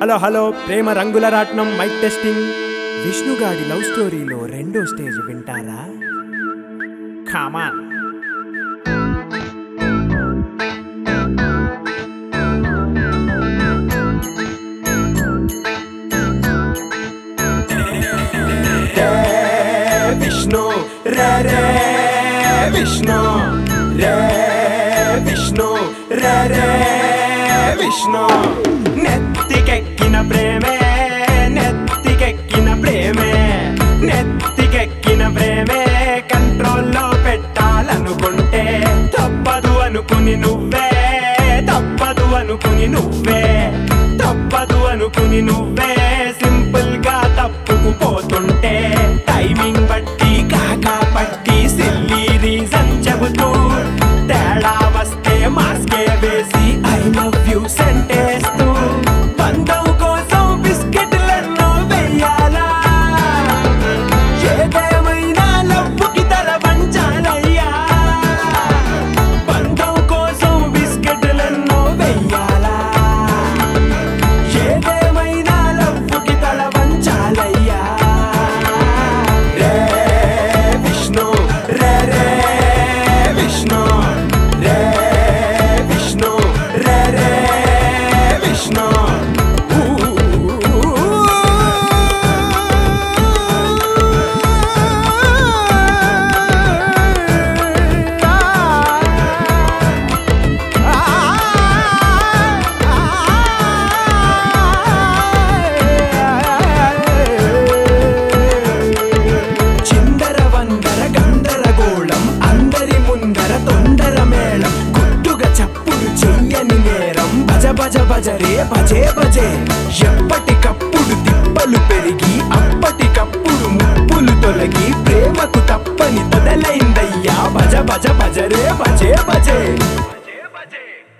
hello hello ప్రేమ రంగుల రాట్నం mic testing విష్ణుగాడి love స్టోరీలో రెండో స్టేజ్ వింటారా కామాన్ విష్ణు రే రే విష్ణు రే విష్ణు రే రే విష్ణు నెత్తికెక్కిన ప్రేమే నెత్తికెక్కిన ప్రేమే నెత్తికెక్కిన ప్రేమే కంట్రోల్లో పెట్టాలనుకుంటే తప్పదు అనుకుని నువ్వే తప్పదు అనుకుని నువ్వే తప్పదు అనుకుని నువ్వే సింపుల్ గా తప్పుకుపోతుంటే టైమింగ్ బట్టి కాకా పట్టి సిల్లీ రీజన్ చెబుతూ తేడా వస్తే మాస్కే వేసి ఐ లవ్ యూ సెంటేస్తూ బంధం కోసం బిస్కెట్లెన్నో వెయ్యాలా ఏదేమైనా లవ్వుకి తల వంచాలయ్యా బంధం కోసం బిస్కెట్లెన్నో వెయ్యాలా ఏదేమైనా లవ్వుకి తల వంచాలయ్యా రే విష్ణు రే రే విష్ణు రే విష్ణు రే రే విష్ణు చిందర వందర గందరగోళం అందరి ముందర తొందర మేళం గుట్టుగా చప్పుడు చెయ్యని నేరం భజ భజ భజరే భజే భజే ఎప్పటికప్పుడు తిప్పలు పెరిగి అప్పటికప్పుడు ముప్పులు తొలగి ప్రేమకు తప్పని మొదలైందయ్యా భజ భజ భజరే భజే భజే